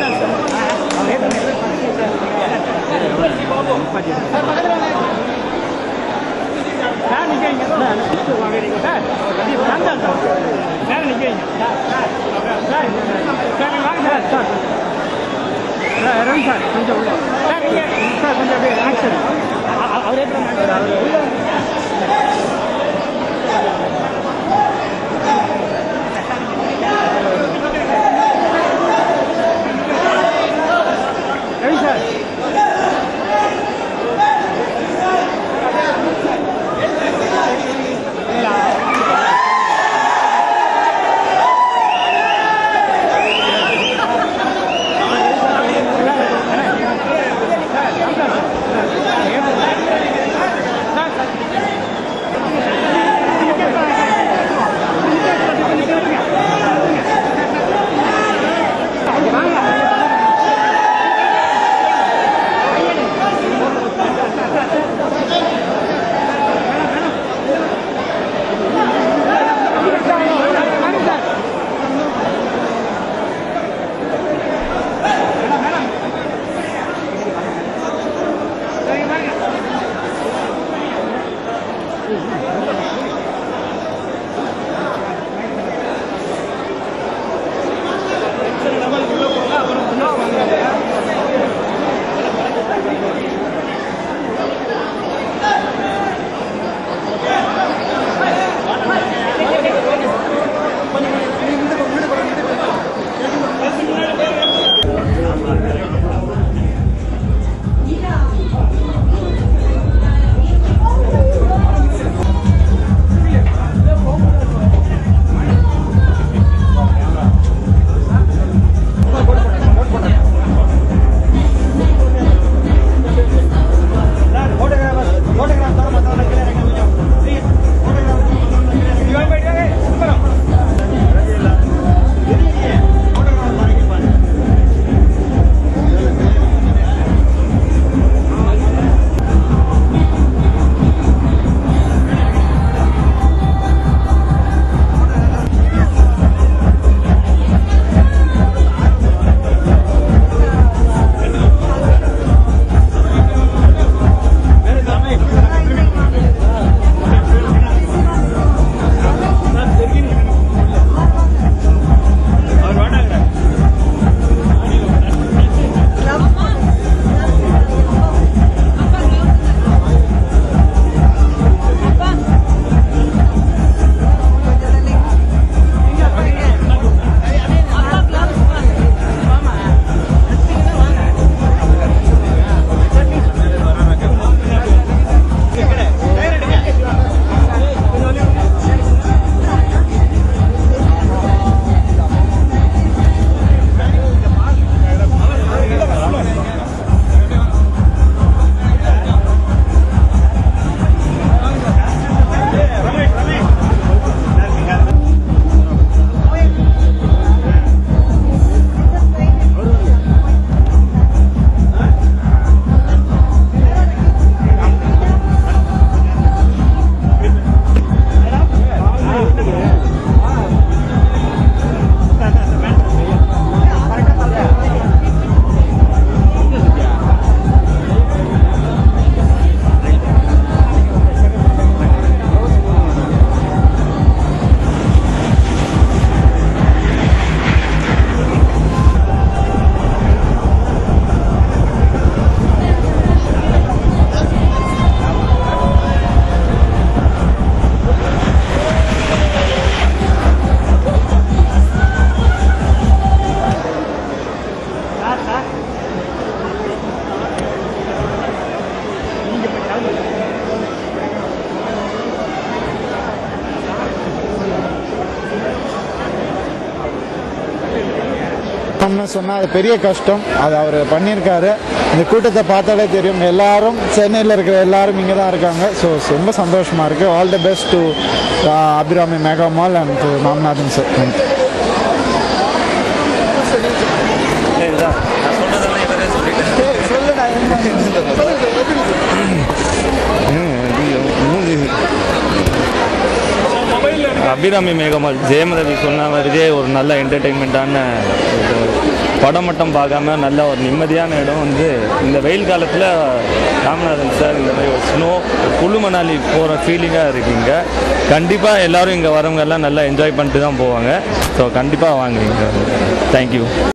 Ravi sir கொஞ்சம் உள்ள sir நீங்க சார் கொஞ்சம் அப்படியே ஆக்ஷன் அவரே ரவி சார் கஷ்டம்னு சொன்னால் அது பெரிய கஷ்டம் அது அவர் பண்ணியிருக்காரு இந்த கூட்டத்தை பார்த்தாலே தெரியும் எல்லாரும் சென்னையில் இருக்கிற எல்லாரும் இங்கே தான் இருக்காங்க ஸோ ரொம்ப சந்தோஷமாக இருக்குது all the best to Abirami mega mall and to Ramnathan sir Abirami மேகமால் Jayam Ravi சொன்ன மாதிரியே ஒரு நல்ல என்டர்டெயின்மெண்ட்டான படம் மட்டும் பார்க்காம நல்ல ஒரு நிம்மதியான இடம் வந்து இந்த வெயில் காலத்தில் ராமநாதன் சார் இந்த மாதிரி ஒரு ஸ்னோ குழு மணாலி போகிற ஃபீலிங்காக இருக்குங்க கண்டிப்பாக எல்லாரும் இங்கே வரவங்க எல்லாம் நல்லா என்ஜாய் பண்ணிட்டு தான் போவாங்க ஸோ கண்டிப்பாக வாங்குவீங்க தேங்க்யூ